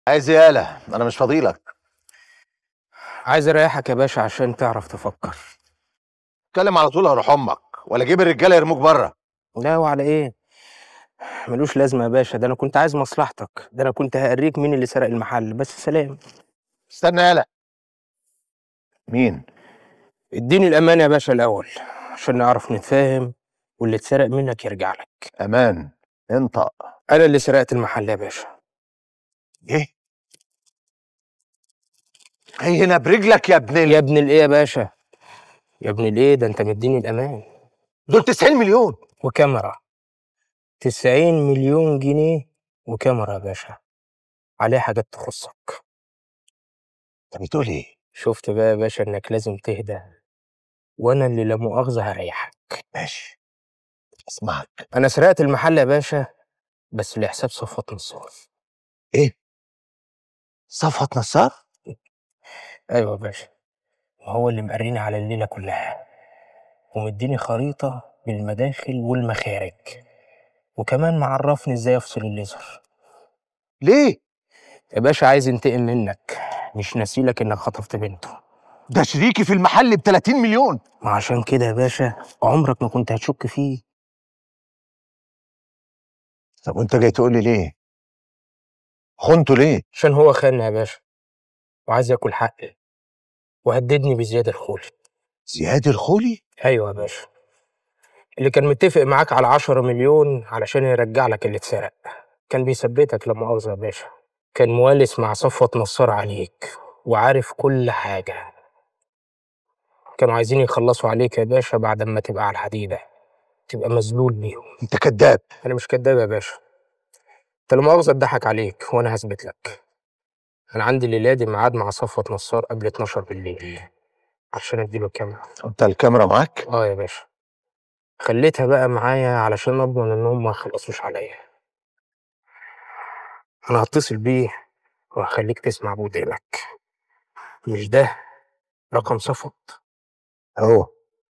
عايز ايه يالا انا مش فاضيلك عايز اريحك يا باشا عشان تعرف تفكر اتكلم على طول هروح امك ولا جيب الرجاله يرموك بره لا وعلى ايه ملوش لازمه يا باشا ده انا كنت عايز مصلحتك ده انا كنت هوريك مين اللي سرق المحل بس سلام استنى يالا مين اديني الامان يا باشا الاول عشان نعرف نتفاهم واللي اتسرق منك يرجع لك امان انطق انا اللي سرقت المحل يا باشا ايه هي هنا برجلك يا ابن ال... يا ابن الايه يا باشا يا ابن الايه ده انت مديني الامان دول 90 مليون وكاميرا 90 مليون جنيه وكاميرا يا باشا عليها حاجات تخصك انت بتقول ايه شفت بقى يا باشا انك لازم تهدى وانا اللي لا مؤاخذه هريحك ماشي اسمعك انا سرقت المحل يا باشا بس لحساب صفوت نصار ايه صفوت نصار ايوه يا باشا وهو اللي مقريني على الليله كلها ومديني خريطه بالمداخل والمخارج وكمان معرفني ازاي افصل الليزر ليه يا باشا عايز ينتقم منك مش ناسيلك انك خطفت بنته ده شريكي في المحل ب 30 مليون ما عشان كده يا باشا عمرك ما كنت هتشك فيه طب وانت جاي تقول لي ليه خنته ليه عشان هو خاننا يا باشا وعايز ياكل حقي وهددني بزياد الخولي زياد الخولي ايوه يا باشا اللي كان متفق معاك على 10 مليون علشان يرجع لك اللي اتسرق كان بيثبتك لا مؤاخذه يا باشا كان موالس مع صفوت نصار عليك وعارف كل حاجه كانوا عايزين يخلصوا عليك يا باشا بعد ما تبقى على الحديده تبقى مذلول بيهم انت كذاب انا مش كداب يا باشا انت لا مؤاخذه اتضحك عليك وانا هثبت لك انا عندي الليله دي ميعاد مع صفوت نصار قبل 12 بالليل عشان اديله الكاميرا انت الكاميرا معاك اه يا باشا خليتها بقى معايا علشان اضمن انهم ما يخلصوش عليا انا هتصل بيه وهخليك تسمع بودانك مش ده رقم صفوت هو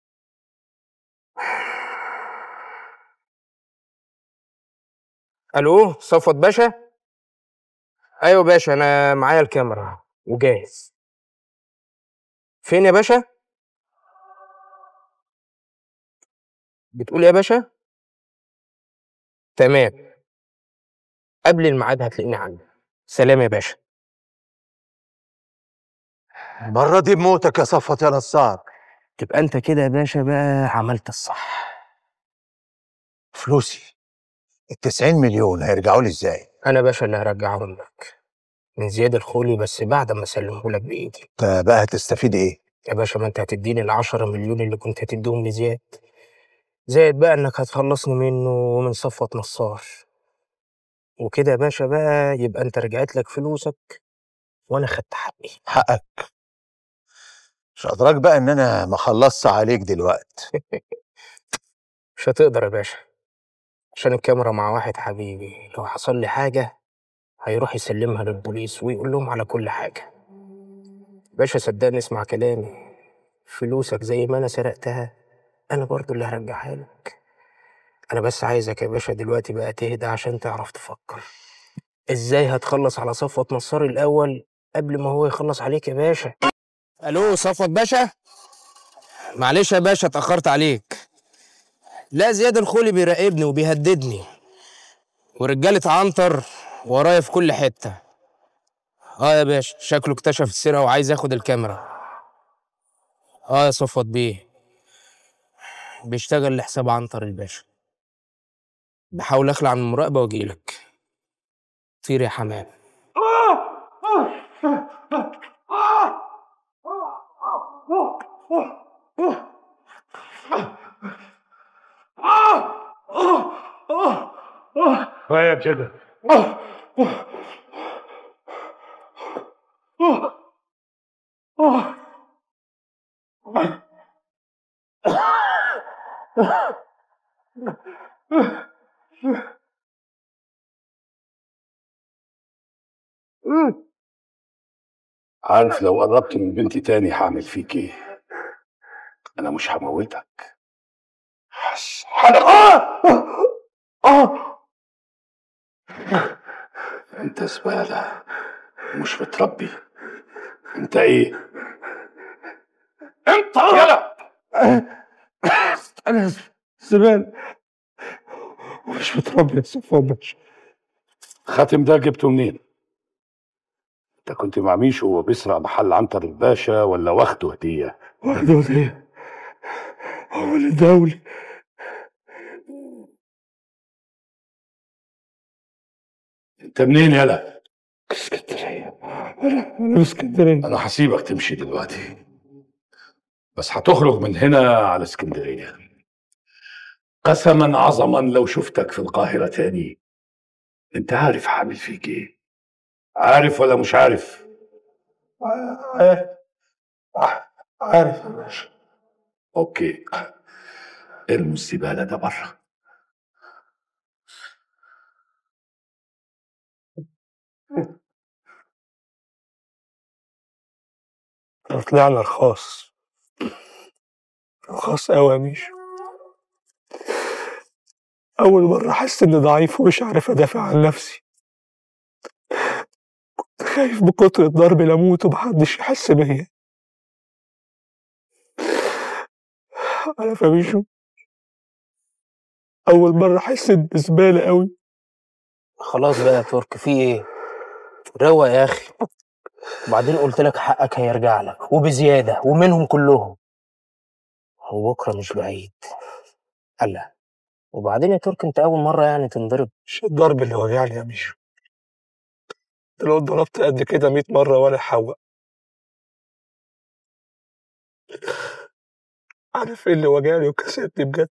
الو صفوت باشا ايوه باشا انا معايا الكاميرا وجاهز فين يا باشا بتقول يا باشا تمام قبل الميعاد هتلاقيني عندي سلام يا باشا المره دي بموتك يا صفوت يا نصار تبقى انت كده يا باشا بقى عملت الصح فلوسي ال 90 مليون هيرجعوا لي ازاي انا باشا اللي هرجعهم لك من زياد الخولي بس بعد ما اسلمه لك بايدي انت بقى هتستفيد ايه يا باشا ما انت هتديني ال 10 مليون اللي كنت هتديهم لزياد زائد بقى انك هتخلصني منه ومن صفوت نصار وكده يا باشا بقى يبقى انت رجعت لك فلوسك وانا خدت حقي حقك مش ادراك بقى ان انا ما خلصت عليك دلوقتي مش هتقدر يا باشا عشان الكاميرا مع واحد حبيبي لو حصل لي حاجة هيروح يسلمها للبوليس ويقول لهم على كل حاجة باشا صدقني اسمع كلامي فلوسك زي ما انا سرقتها انا برضو اللي هرجعها لك انا بس عايزك يا باشا دلوقتي بقى تهدى عشان تعرف تفكر ازاي هتخلص على صفوت نصار الاول قبل ما هو يخلص عليك يا باشا الو صفوت باشا معلش يا باشا اتاخرت عليك لا زياد الخولي بيراقبني وبيهددني ورجالة عنتر ورايا في كل حتة اه يا باشا شكله اكتشف السرقة وعايز ياخد الكاميرا اه يا صفوت بيه بيشتغل لحساب عنتر الباشا بحاول اخلع من المراقبة واجيلك طير يا حمام هيا كده عارف لو قربت من بنتي تاني هعمل فيك ايه انا مش هموتك حس انت زبالة مش متربي انت ايه انت يلا انا زمان ومش متربي يا صفوان باشا خاتم ده جبته منين انت كنت مع ميشو وهو بيسرق محل عنتر الباشا ولا واخده هديه واخده هدية هو اللي دولي انت منين يلا اسكندرية انا انا من اسكندرية انا هسيبك تمشي دلوقتي بس هتخرج من هنا على اسكندريه قسما عظما لو شفتك في القاهره تاني انت عارف هعمل فيك ايه عارف ولا مش عارف عارف عارف يا باشا اوكي ارموا الزباله ده بره طلعنا رخاص رخاص قوي يا ميشو أول مرة أحس إني ضعيف ومش عارف أدافع عن نفسي كنت خايف من كتر الضرب لأموت ومحدش يحس بيا عارف يا ميشو أول مرة أحس إني زبالة أوي خلاص بقى يا ترك في ايه روق يا اخي وبعدين قلت لك حقك هيرجع لك وبزياده ومنهم كلهم وبكره مش بعيد الله وبعدين يا ترك انت اول مره يعني تنضرب مش الضرب اللي وجعني يا ميشو ده لو اتضربت قد كده مية مرة ولا حوق عارف ايه اللي وجعني وكسرتني بجد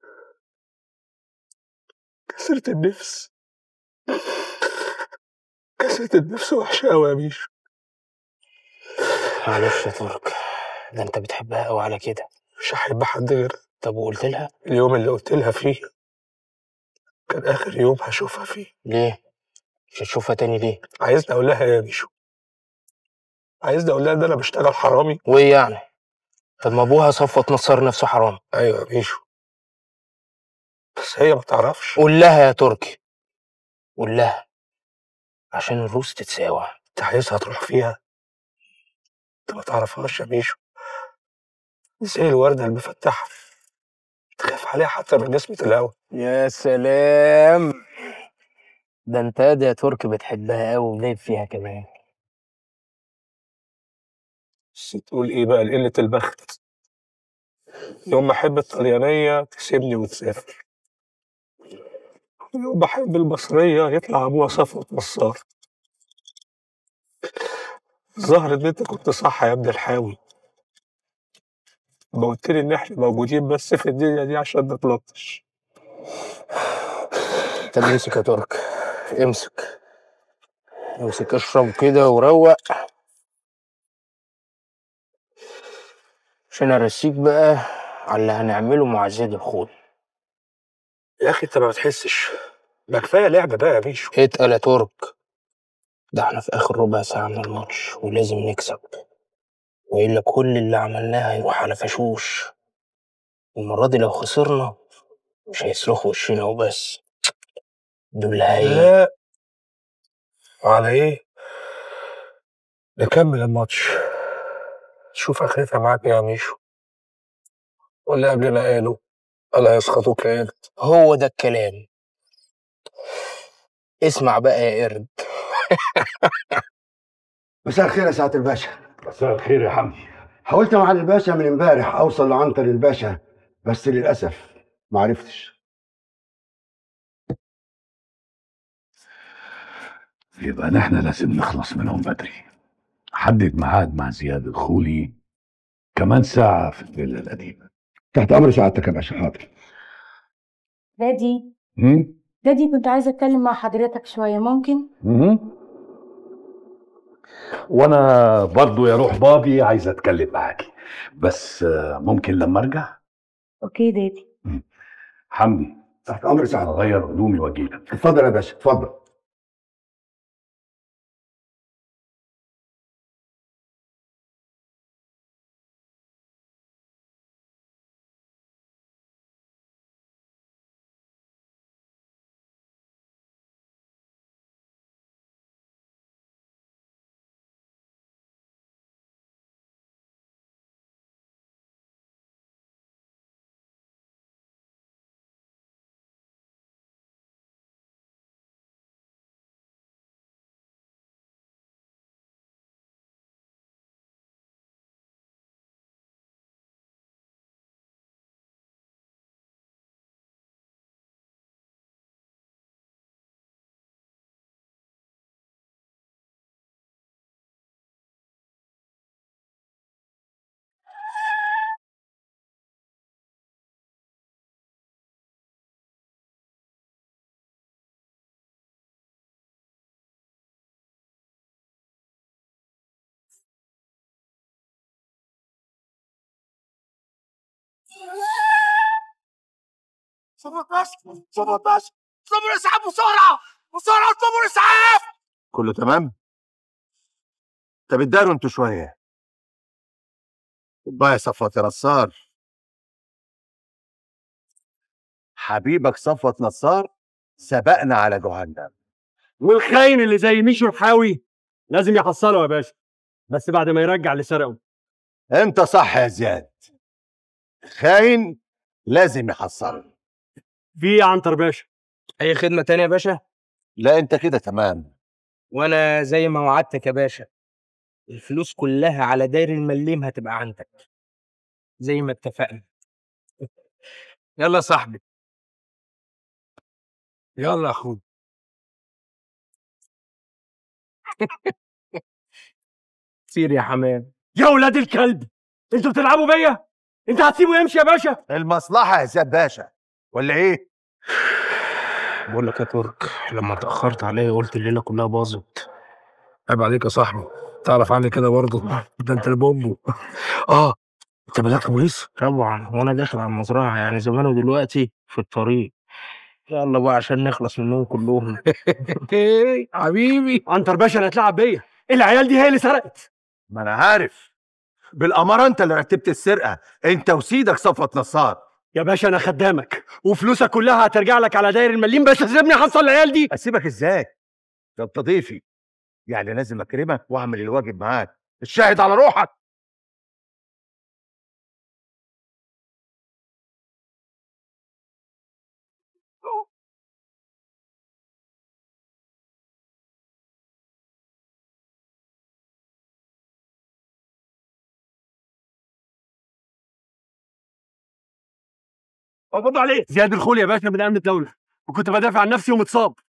كسرت النفس كسرت النفس وحشة أوي يا ميشو معلش يا ترك ده انت بتحبها قوي على كده مش هحب حد غيرها طب وقلت لها اليوم اللي قلت لها فيه كان آخر يوم هشوفها فيه ليه مش هتشوفها تاني ليه عايزني أقول لها إيه يا ميشو عايزني أقول لها إن أنا بشتغل حرامي وايه يعني طب ما ابوها صفوت نصر نفسه حرام أيوة يا ميشو بس هي ما تعرفش قول لها يا تركي قول لها عشان الروس تتساوى أنت عايزها تروح فيها أنت ما تعرفهاش يا ميشو زي الوردة المفتحة تخاف عليها حتى من نسمة الهوا يا سلام ده انت يا يا تركي بتحبها قوي ودايب فيها كمان بس تقول ايه بقى لقلة البخت يوم ما احب الطليانية تسيبني وتسافر يوم ما احب المصرية يطلع ابوها صفوة نصار الظاهر ان انت كنت صح يا ابن الحاوي ما قلت لي ان احنا موجودين بس في الدنيا دي عشان نتلطش طب امسك يا ترك امسك امسك اشرب كده وروق عشان ارسيك بقى على اللي هنعمله مع زياد الخول يا اخي انت ما بتحسش ما كفايه لعبه بقى يا بيشو اتقل يا ترك ده احنا في اخر ربع ساعة من الماتش ولازم نكسب والا كل اللي عملناه هيروح على فشوش المرة دي لو خسرنا مش هيصرخوا وشنا وبس دول هي لا على ايه نكمل الماتش شوف اخرتها معاك يا ميشو ولا قبل ما قالوا الا يسخطوك يا قرد هو ده الكلام اسمع بقى يا قرد مساء الخير يا سعاده الباشا مساء الخير يا حمدي حاولت مع الباشا من امبارح اوصل لعنتر الباشا بس للاسف ما عرفتش يبقى نحن لازم نخلص منهم بدري حدد ميعاد مع زياد الخولي كمان ساعة في الفيلا القديمة تحت امر سعادتك يا باشا حاضر دادي هم؟ دادي كنت عايزة أتكلم مع حضرتك شوية ممكن؟ هم؟ وانا برضو يا روح بابي عايز اتكلم معاكي بس آه، ممكن لما ارجع أوكي دادي حمدي تحت امر سعادتك اغير هدومي واجيلك اتفضل يا باشا اتفضل صبر بس صبر بس اطلبوا الاسعاف بسرعه بسرعه اطلبوا الاسعاف كله تمام طب اتداروا انتوا شويه بقى يا صفوت يا نصار حبيبك صفوت نصار سبقنا على جهنم والخاين اللي زي ميشو الحاوي لازم يحصله يا باشا بس بعد ما يرجع اللي سرقه انت صح يا زياد خاين لازم يحصل في ايه يا عنتر باشا اي خدمه تانية يا باشا لا انت كده تمام وانا زي ما وعدتك يا باشا الفلوس كلها على داير المليم هتبقى عندك زي ما اتفقنا يلا يا صاحبي يلا يا اخوي سير يا حمام يا ولاد الكلب انتوا بتلعبوا بيا انت هتسيبه يمشي يا باشا المصلحه يا زياد باشا ولا ايه بقول لك يا ترك لما اتاخرت عليا قلت الليله كلها باظت عيب عليك يا صاحبي تعرف عني كده برضه ده انت البومبو اه انت بلغت بوليس طبعا وانا داخل على المزرعه يعني زمانه دلوقتي في الطريق يلا بقى عشان نخلص منهم كلهم حبيبي عنتر باشا اللي هتلعب بيا العيال دي هي اللي سرقت ما انا عارف بالاماره انت اللي رتبت السرقه انت وسيدك صفوت نصار يا باشا انا خدامك وفلوسك كلها هترجع لك على داير المليم بس سيبني احصل العيال دي اسيبك ازاي ده انت ضيفي يعني لازم اكرمك واعمل الواجب معاك الشاهد على روحك قبض عليه زياد الخول يا باشا من امن الدوله وكنت بدافع عن نفسي ومتصاب